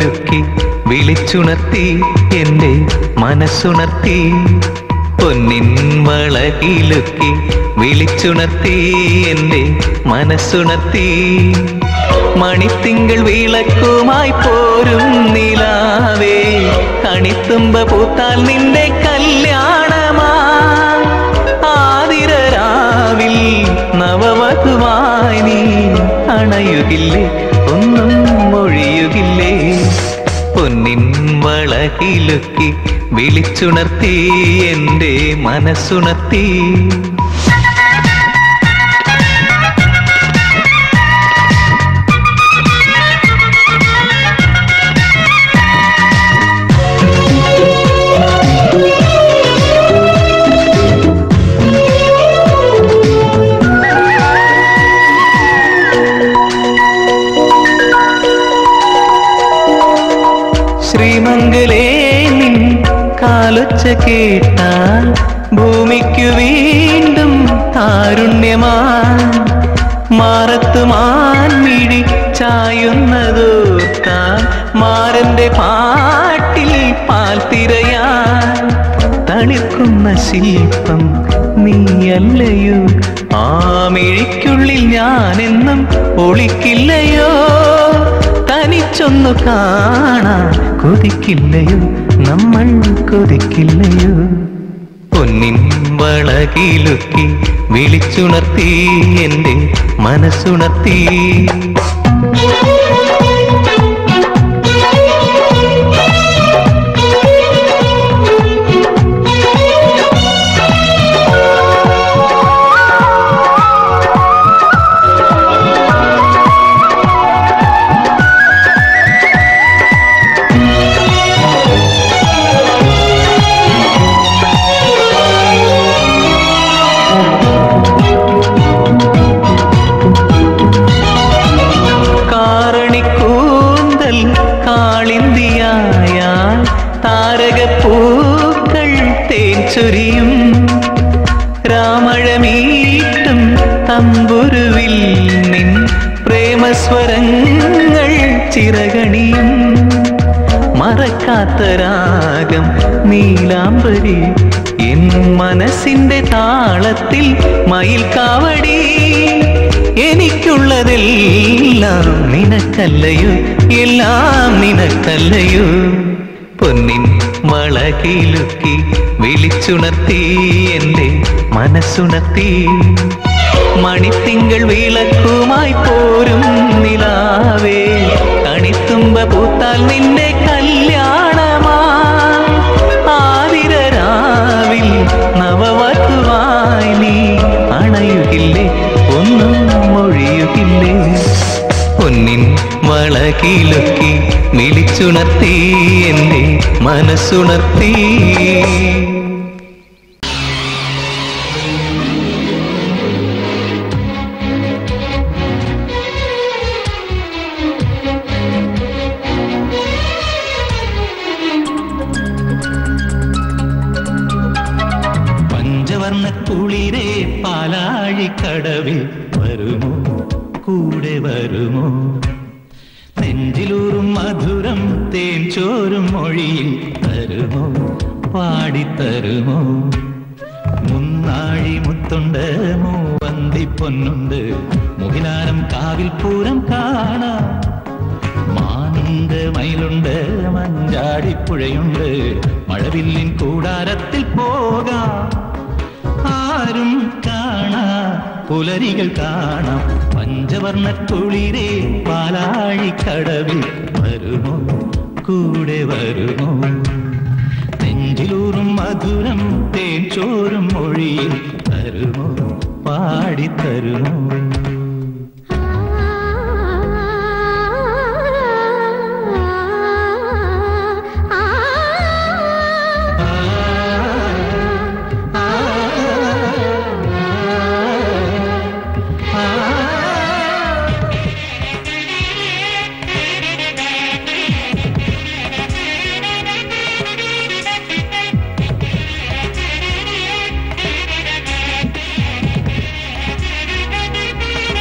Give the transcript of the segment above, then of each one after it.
വളകിലുക്കി വിളിച്ചുണർത്തി എൻ്റെ മനസ്സുണർത്തി പൊന്നിൻ വളകിലുക്കി വിളിച്ചുണർത്തി എൻ്റെ മനസ്സുണർത്തി മണിത്തിങ്കൾ വിളക്കുമായി പോരും നിലാവേ കണിത്തുമ്പ പൂത്താൽ നിന്റെ കല്യാണമാ ആതിരരാവിൽ നവവധുവായി നീ അണയുകില്ലേ ഒന്നും മൊഴിയുകില്ലേ പൊന്നിൻ വളകിലുക്കി വിളിച്ചുണർത്തി എൻ്റെ മനസ്സുണർത്തി ശ്രീമംഗലേ നിൻ കാലൊച്ച കേട്ടാൽ ഭൂമിക്കു വീണ്ടും താരുണ്യമാ മാറത്തുമാൻ മിഴി ചായുന്നതോർത്താൽ മാരന്റെ പാട്ടിൽ പാൽ തിരയാൻ തളിർക്കുന്ന ശില്പം നീയല്ലയോ ആ മിഴിക്കുള്ളിൽ ഞാനെന്നും ഒളിക്കില്ലയോ തനിച്ചൊന്നു കാണാൻ കൊതിക്കില്ലയോ നമ്മൾ കൊതിക്കില്ലയോ പൊന്നിൻ വളകിലുക്കി വിളിച്ചുണർത്തി എൻ്റെ മനസ്സുണർത്തി കാറണിക്കൂന്തൽ കാളിന്തിയായാൽ താരകപ്പൂക്കൾ തേൻ ചൊരിയും രാമഴമീട്ടും തമ്പുരുവിൽ നിൻ പ്രേമസ്വരങ്ങൾ ചിറകണിയും മറക്കാത്ത രാഗം നീലാംബരി എൻ മനസ്സിന്റെ താളത്തിൽ മയിൽ കാവടി എനിക്കുള്ളതെല്ലാം നിനക്കല്ലയോ എല്ലാം നിനക്കല്ലയോ പൊന്നിൻ വളകിലുക്കി വിളിച്ചുണർത്തി എൻ്റെ മനസ്സുണർത്തി മണിത്തിങ്കൾ വിളക്കുമായി പോരും നിലാവേ കണിത്തുമ്പ പൂത്താൽ നിന്റെ കല്യാണമാ ആതിരരാവിൽ നവവധുവായി നീ അണയുകില്ലേ ഒന്നും മൊഴിയുകില്ലേ പൊന്നിൻ വളകിലുക്കി വിളിച്ചുണർത്തി എൻ്റെ മനസ്സുണർത്തി പഞ്ചവർണ്ണ കുളിരേ പാലാഴിക്കടവിൽ വരുമോ കൂടെ വരുമോ നെഞ്ചിലൂറും മധുരം തേൻ ചോരും മൊഴിയിൽ തരുമോ പാടിത്തരുമോ മുന്നാഴി മുത്തുണ്ട് മൂവന്തി പൊന്നുണ്ട് മുഹിലാരം കാവിൽ പൂരം കാണാം മാനുണ്ട് മയിലുണ്ട് മഞ്ചാടിപ്പുഴയുണ്ട് മഴവില്ലിൻ കൂടാരത്തിൽ പോകാം ആരും കാണാ പുലരികൾ കാണാം പഞ്ചവർണ്ണ കുളിരേ പാലാഴിക്കടവിൽ വരുമോ കൂടെ വരുമോ നെഞ്ചിലൂറും മധുരം തേൻ ചോരും മൊഴിയിൽ തരുമോ പാടിത്തരുമോ ആ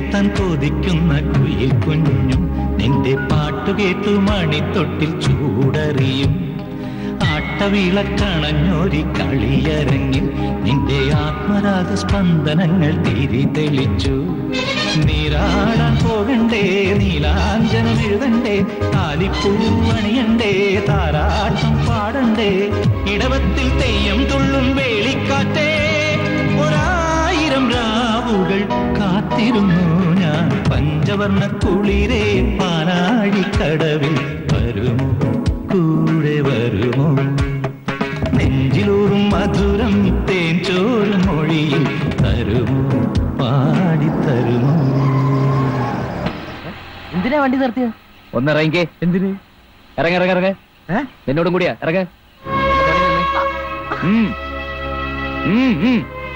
തേനെത്താൻ കൊതിക്കുന്ന കുയിൽ കുഞ്ഞും നിന്റെ പാട്ടു കേട്ടു മണിത്തൊട്ടിൽ ചൂടറിയും ആട്ടവിളക്കണഞ്ഞൊരി കളിയരങ്ങിൽ നിന്റെ ആത്മരാഗ സ്പന്ദനങ്ങൾ തിരി തെളിച്ചു നീരാടാൻ പോകണ്ടേ നീലാഞ്ജനം എഴുതണ്ടേ താലിപ്പൂവണിയണ്ടേ താരാട്ടം പാടണ്ടേ ഇടവത്തിൽ തെയ്യം തുള്ളും വേളിക്കാറ്റേ ഒരായിരം രാവുകൾ കാത്തിരുന്നു ഞാൻ പഞ്ചവർണ്ണ കുളിരേ പാലാഴിക്കടവിൽ വരുമോ കൂടെ വരുമോ നെഞ്ചിലൂറും മധുരം തേൻ ചോറും മൊഴിയിൽ തരുമോ പാടിത്തരുമോ എന്തിനാ വണ്ടി നിർത്തിയത് ഒന്ന് ഇറങ്ങിക്കേ എന്തിന് ഇറങ്ങ ഇറങ്ങ ഇറങ്ങ ഏ? നിന്നോടും കൂടിയാ ഇറങ്ങ ഉം. ഉം, ഉം.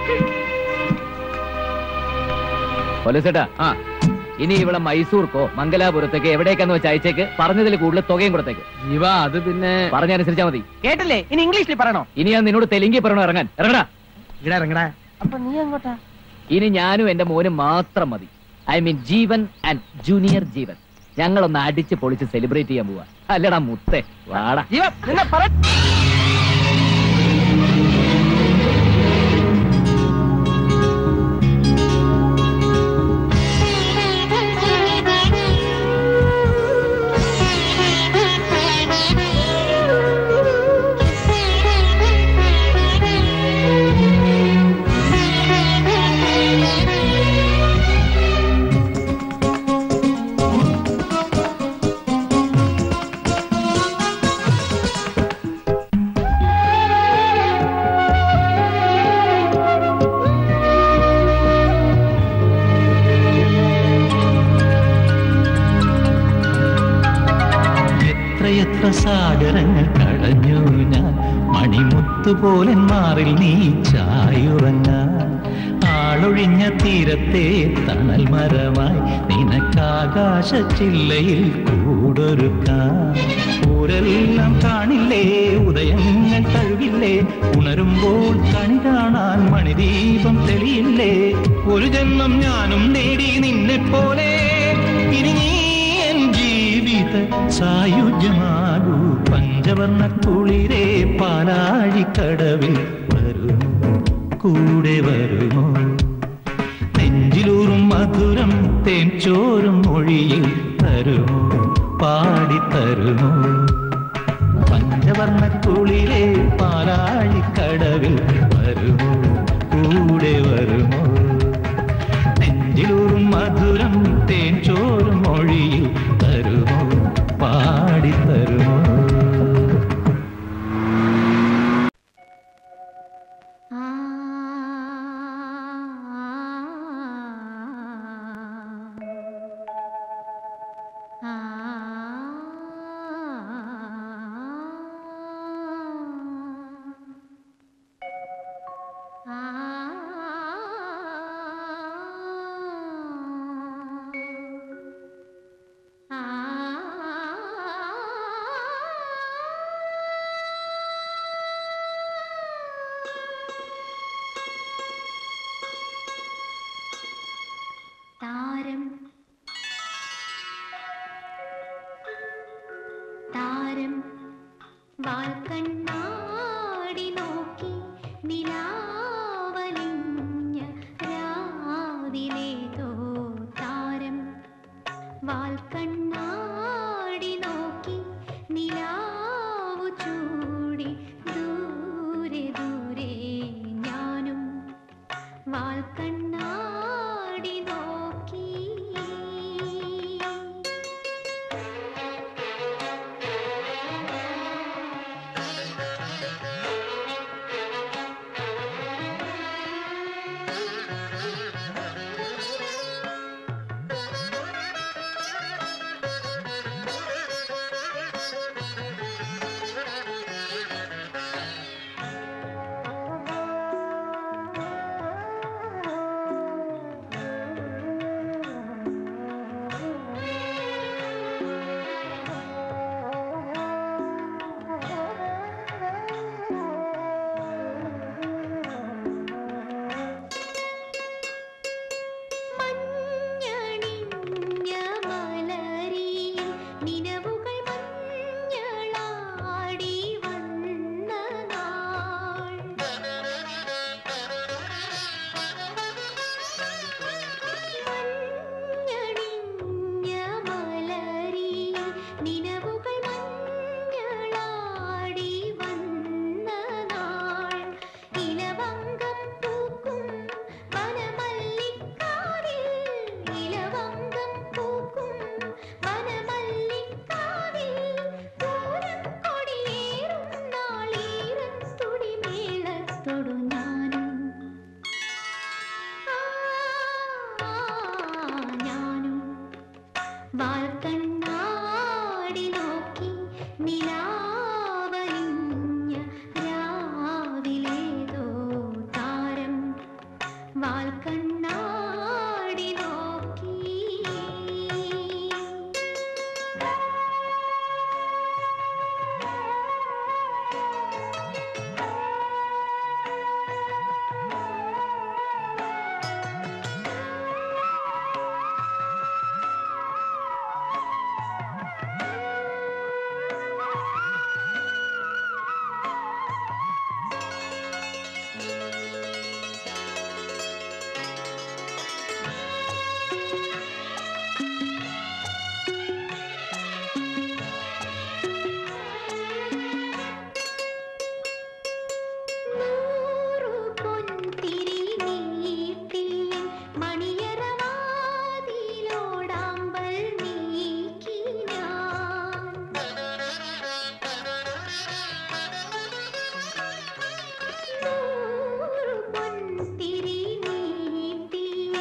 പോലീസേട്ടാ ആ ഇനി ഇവിടെ മൈസൂർക്കോ മംഗലാപുരത്തേക്ക് എവിടേക്കാന്ന് വെച്ച് അയച്ചേക്ക് പറഞ്ഞതിൽ കൂടുതൽ തുകയും കൊടുത്തേക്ക് ജീവ അത് പിന്നെ പറഞ്ഞനുസരിച്ചാ മതി കേട്ടില്ലേ ഇനി ഇംഗ്ലീഷിൽ പറയണോ ഇനി ഞാൻ നിന്നോട് തെലുങ്കി പറയണോ ഇറങ്ങാൻ ഇറങ്ങടാ ഇവിടെ ഇറങ്ങടാ അപ്പൊ നീ എങ്ങോട്ടാ ഇനി ഞാനും എന്റെ മോനും മാത്രം മതി I mean Jeevan and junior Jeevan ഞങ്ങളൊന്ന് അടിച്ച് പൊളിച്ച് സെലിബ്രേറ്റ് ചെയ്യാൻ പോവാ അല്ലടാ മുത്തേ വാടാ ജീവ നിന്നെ പറ എത്രയെത്ര സാഗരങ്ങൾ കടഞ്ഞു ഞാൻ മണിമുത്തുപോലൻ മാറിൽ നീ ചായുറങ്ങാൻ ആളൊഴിഞ്ഞ തീരത്തെ തണൽ മരമായി നിനക്കാകാശ ചില്ലയിൽ കൂടൊരുക്കാൻ ഊരെല്ലാം കാണില്ലേ ഉദയങ്ങൾ തഴുകില്ലേ ഉണരുമ്പോൾ കണി കാണാൻ മണിദീപം തെളിയില്ലേ ഒരു ജന്മം ഞാനും നേടി നിന്നെ പോലെ ഇനി നീ എൻ ജീവിത സായുജ്യമാകൂ പഞ്ചവർണ്ണ കുളിരേ പാലാഴിക്കടവിൽ വരുമോ കൂടെ വരുമോ നെഞ്ചിലൂറും മധുരം തേൻ ചോറും മൊഴിയിൽ തരുമോ പാടിത്തരുമോ പഞ്ചവർണ്ണ കുളിരേ പാലാഴിക്കടവിൽ വരുമോ കൂടെ വരുമോ നെഞ്ചിലൂറും മധുരം തേൻ ചോറും മൊഴിയിൽ തരുമോ പാടിത്തരുമോ താരം താരം വാൽക്കണ്ണാടി നോക്കി നിലാവലിഞ്ഞ രാവിലേതോ താരം വാൽക്കണ്ണാടി നോക്കി നിലാവു ചൂടി ദൂരെ ദൂരെ ഞാനും വാൽക്കണ്ണാടി നോക്കി വാൽക്കണ്ണാടി നോക്കി നിലാവലിഞ്ഞ രാവിലേതോ താരം വാൽക്കണ്ണാടി നോക്കി നൂറു പൊൻതിരി നീട്ടിയ മണിയറവാതിലോടാമ്പൽ നീക്കി ഞാൻ നൂറു പൊൻതിരി നീട്ടിയ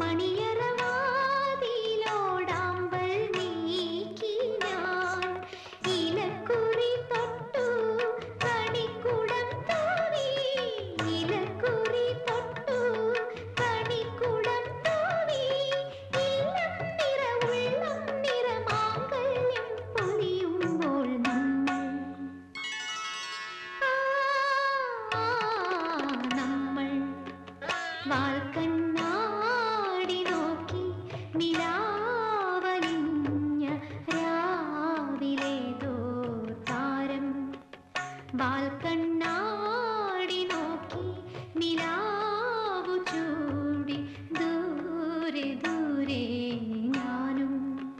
മണിയറവാതിലോടാമ്പൽ നീക്കി ഞാൻ ഇലക്കുറി തൊട്ടു കണിക്കുടം തൂവി ഇലക്കുറി തൊട്ടു കണിക്കുടം തൂവി ഇളം നിറ ഉള്ളം നിറ മാംഗല്യം പൊലിയുമ്പോൾ നമ്മൾ ആ നമ്മൾ വാൽക്കണ്ണാടി നോക്കി നിലാവലിഞ്ഞ രാവിലേതോ താരം വാൽക്കണ്ണാടി നോക്കി നിലാവു ചൂടി ദൂരെ ദൂരെ ഞാനും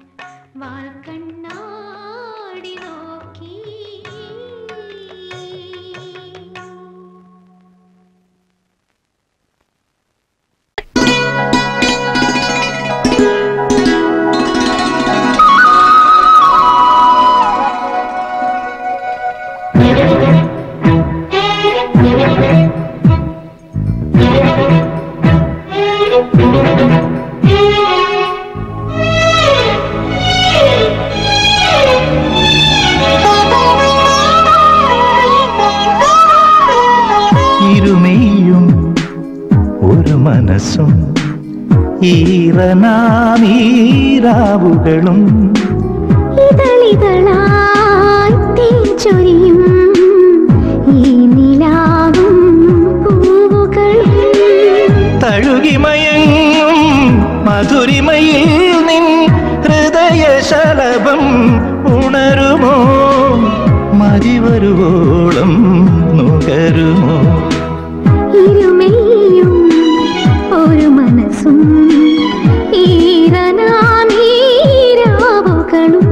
വാൽക്കണ്ണാടി നോക്കി ഇരുമേയും ഒരു മനസ്സും ഈറനാമീരാവുകളും ഇതളിതളായി തേച്ചൊരിയും ഈ നിലാവും പൂവുകളും തഴുകിമയങ്ങും മധുരിമയിൽ നിൻ ഹൃദയശലഭം ഉണരുമോ മതിവരുവോളം നുകരുമോ ഇരുമേയും ഒരു മനസ്സും ഈറനാമീരാവുകളും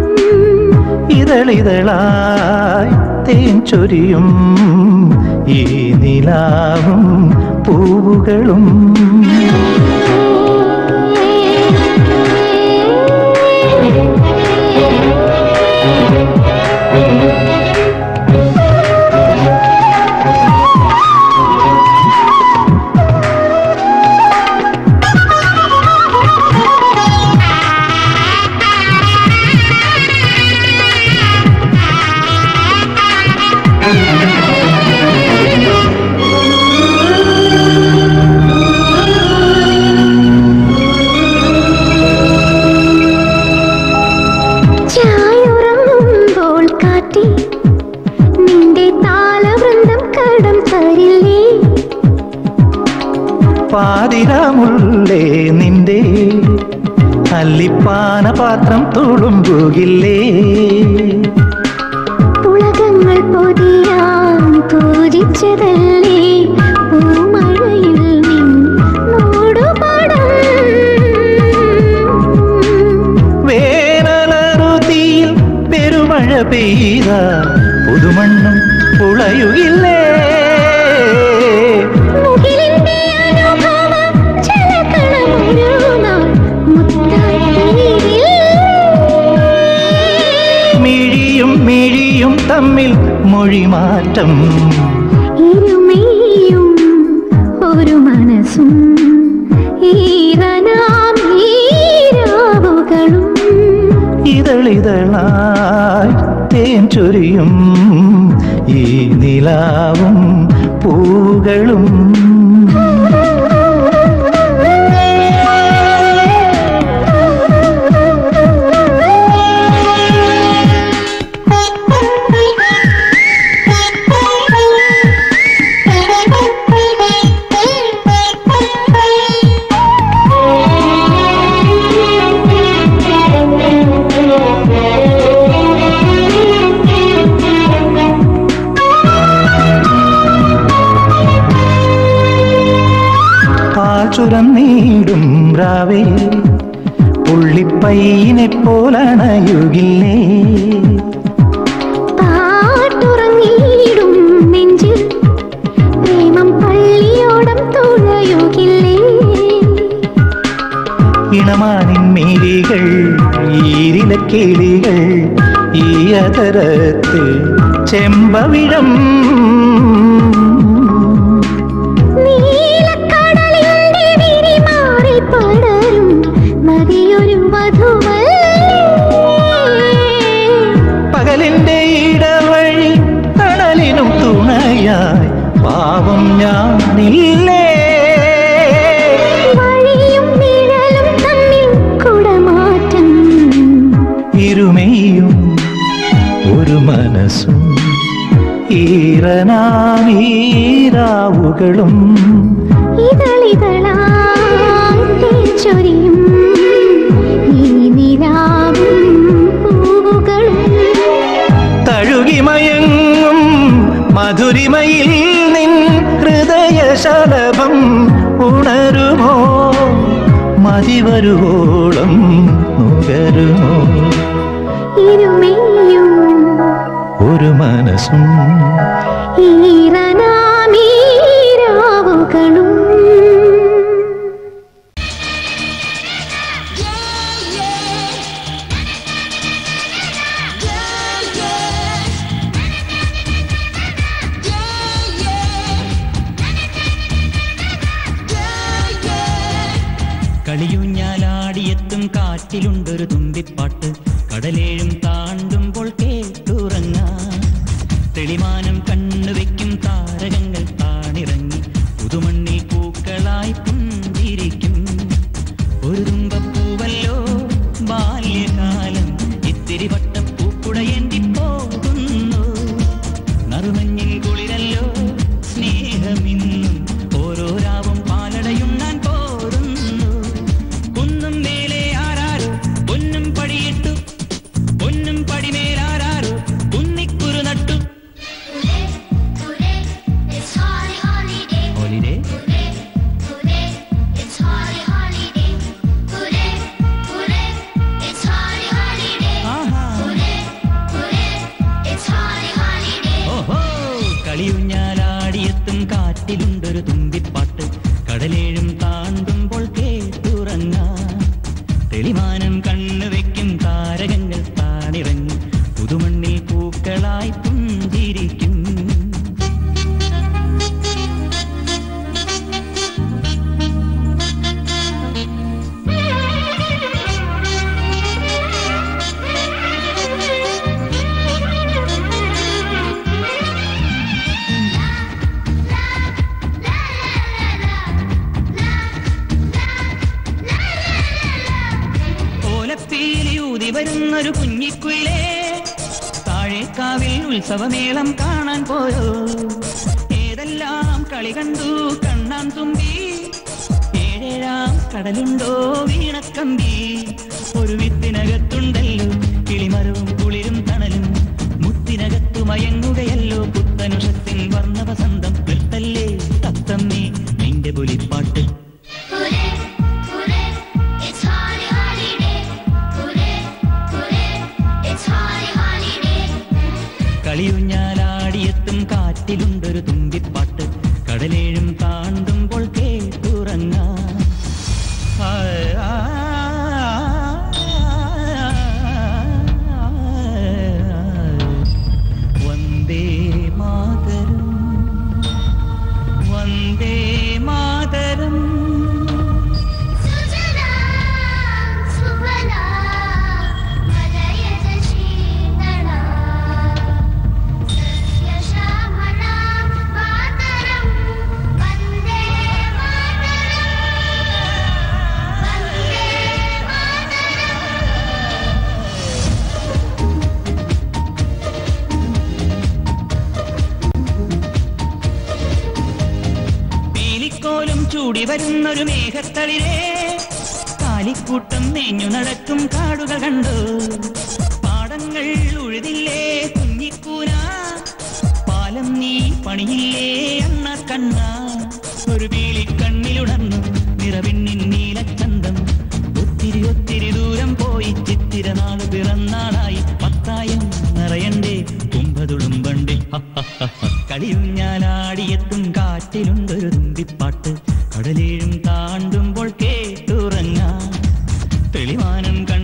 ഇതളിതളായി തേൻ ചൊരിയും ഈ നിലാവും പൂവുകളും ചായുറങ്ങുമ്പോൾ കാറ്റി നിന്റെ താളവൃന്ദം കടം തരില്ലേ പാതിരാമുള്ളേ നിന്റെ അല്ലിപ്പാന പാത്രം തുളുമ്പുകില്ലേ പുളകങ്ങൾ പൊതിയാൻ പൂജിച്ചതല്ലേ പൂമഴയിൽ നിൻ മൂടുപടം വേനലറുതിയിൽ പെരുമഴ പെയ്ത പുതുമണ്ണും പുളയുകില്ലേ മുകിലിന്റെ അനുഭവ ജലകണമൊരു നാൾ മുത്തായി തീരില്ലേ? മിഴിയും മിഴിയും തമ്മിൽ മൊഴിമാറ്റം ഇരുമേയും ഒരു മനസ്സും ഈറനാം ഈരാവുകളും ഇതളിതളായി തേൻ ചൊരിയും ഈ നിലാവും പൂകളും പാചുരന്നീടും രാവേ പുള്ളിപ്പയ്യനെ പോലണയുകില്ലേ പാട്ടുറങ്ങിയിടും നെഞ്ചിൽ പ്രേമം പള്ളിയോടം തുഴയുകില്ലേ ഇണമാനിൻ മേലികൾ ഈരിലക്കിളികൾ ഈ അതരത്ത് ചെമ്പവിഴം നീലക്കടലിന്റെ വിരിമാറിൽ പടരും നദിയൊരു വധുവല്ലേ പകലിന്റെ ഇടവഴി തണലിനും തുണയായി പാവം ഞാനില്ലേ വഴിയും നിഴലും തമ്മിൽ കുടമാറ്റം ഇരുമയും ഒരു മനസ്സും ഈറനാമീരാവുകളും ഇതളിതളായി തേച്ചൊരിയും ഈ നിലാവും പൂവുകളും തഴുകിമയങ്ങും മധുരിമയിൽ നിൻ ഹൃദയശലഭം ഉണരുമോ മതിവരുവോളം നുകരുമോ ഇരുമയും ഒരു മനസ്സും ഈറനാമീരാവുകളും കളിയുഞ്ഞാലാടിയെത്തും കാറ്റിലുണ്ടൊരു തുമ്പിപ്പാട്ട് കടലേഴും താണ്ടുമ്പോൾ കേട്ടുറങ്ങാം തെളിമാനം കണ്ണുവെക്കും താരകങ്ങൾ താണിറങ്ങി പുതുമണ്ണിൽ പൂക്കളായി പുഞ്ചിരിക്കും ഒരു തുമ്പപ്പൂവല്ലോ ബാല്യകാലം ഇത്തിരി വട്ടപ്പൂക്കുടയേന്തി പോകുന്നു നറുമഞ്ഞിൽ കുളിരല്ലോ സ്നേഹമിന്നും ഓരോ രാവും പാലടയുണ്ണാൻ പോരുന്നു കുന്നും മേലെ ആരാരോ പൊന്നും പടിയിട്ടു പൊന്നും പടിമേലാരാരോ കുന്നിക്കുരു നട്ടു It's holly holiday. Holiday Hooray, hooray, it's holly holiday. Hooray, hooray, it's holly holiday. ആഹാ Hooray, hooray, it's holly holiday. ഓഹോ കളിയുഞ്ഞാലാടിയെത്തും കാറ്റിലുണ്ടൊരു തുമ്പിപ്പാട്ട് കടലേഴും താണ്ടുമ്പോൾ കേട്ടുറങ്ങാം തെളിമാനം കണ്ണുവെക്കും താരകങ്ങൾ താണിറങ്ങി പുതുമണ്ണിൽ പൂക്കളായി പുഞ്ചിരിക്കും ഓലപ്പീലി ഊതി വരുന്നൊരു കുഞ്ഞിക്കുയിലേ താഴേക്കാവിൽ ഉത്സവമേളം കാണാൻ പോയോ ഏതെല്ലാം കളി കണ്ടു കണ്ണാൻ തുമ്പി ഏഴേഴാം കടലുണ്ടോ വീണക്കമ്പി ഒരു വിത്തിനകത്തുണ്ടല്ലോ കിളിമരവും കുളിരും തണലും മുത്തിനകത്തു മയങ്ങുകയല്ലോ പുത്തനുഷത്തിൻ വർണ്ണ വസന്തം നിർത്തല്ലേ തത്തമ്മേ നിന്റെ പുലിപ്പാട്ട് Hooray, hooray, it's holly holiday. Hooray, hooray, it's holly holiday. കളിയുഞ്ഞാലാടിയെത്തും കാറ്റിലുണ്ടൊരു തുമ്പിപ്പാട്ട് കടലേഴും താണ്ടുമ്പോൾ കേട്ടുറങ്ങാം ആ, ആ, വന്ദേ കൂടി വരുന്നൊരു മേഘത്തളിരേ കാലിക്കൂട്ടം മേഞ്ഞു നടക്കും കാടുകൾ കണ്ടു പാടങ്ങൾ ഉഴുതില്ലേ കുഞ്ഞിക്കൂന പാലം നീ പണിയില്ലേ അണ്ണ കണ്ണ ഒരു പീലി കണ്ണിലുണർന്നു നിറവിണ്ണിൻ നീലച്ചന്തം ഒത്തിരി ഒത്തിരി ദൂരം പോയി ചിത്തിര നാള് പിറന്നാളായി പത്തായം നിറയണ്ടേ കുമ്പതുളുമ്പണ്ടേ കളിയുഞ്ഞാലാടിയെത്തും കാറ്റിലുണ്ടൊരു തുമ്പിപ്പാട്ട് കടലേഴും താണ്ടുമ്പോൾ കേട്ടുറങ്ങാം തെളിവാനം കണ്ട